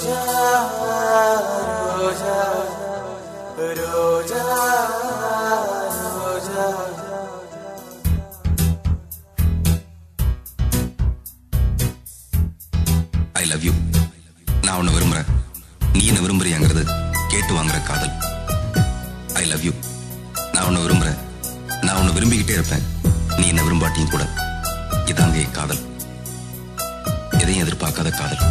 Roja Roja Roja Roja I love you நான் உன்னை விரும்புறேன் நீ என்ன விரும்புறியாங்கிறது கேட்டு வாங்குற காதல் ஐ லவ் யூ நான் உன்னை விரும்புறேன் நான் உன்னை விரும்பிக்கிட்டே இருப்பேன் நீ என்ன விரும்பாட்டியும் கூட இதாங்க என் காதல் எதையும் எதிர்பார்க்காத காதல்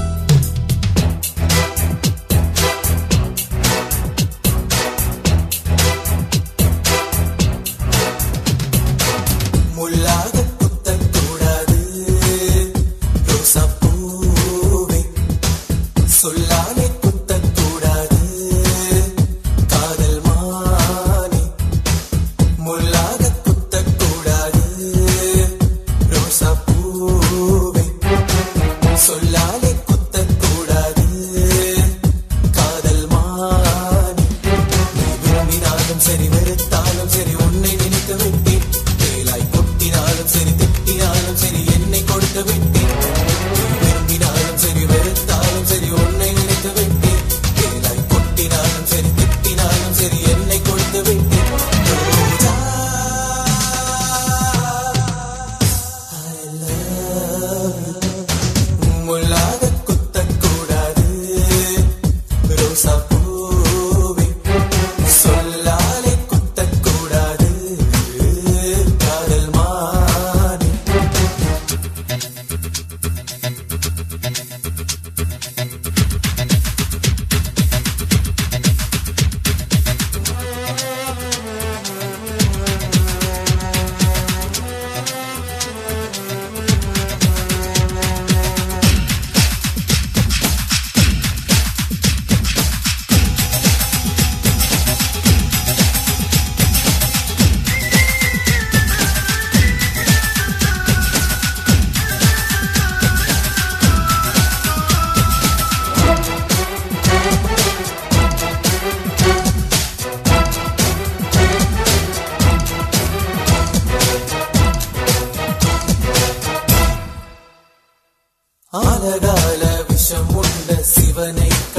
முள்ளாக குத்தக்கூடாது ரோசா பூவே சொல்லாலே குத்தக்கூடாது காதல் மானே முள்ளாக குத்தக்கூடாது ரோசா பூவே சொல்லாலே குத்தக்கூடாது காதல் மானே நீ விரும்பினாலும் சரி வெறுத்தாலும் சரி உன்னை நினைத்து விட்டேன் வேலாய் கொட்டினாலும் சரி திட்டினாலும் சரி என்னை கொடுத்து விட்டேன் நீ விரும்பினாலும் சரி வெறுத்தாலும் சரி உன்னை நினைத்து விட்டேன் வேலாய் கொட்டினாலும் சரி திட்டினாலும் சரி என்னை கொடுத்து விட்டேன் ரோஜா, I love you. முள்ளாக குத்தக்கூடாது ரோசா பூவே சொல்லாலே குத்தக்கூடாது காதல் மானே ஆலகால விஷம் உண்ட சிவனை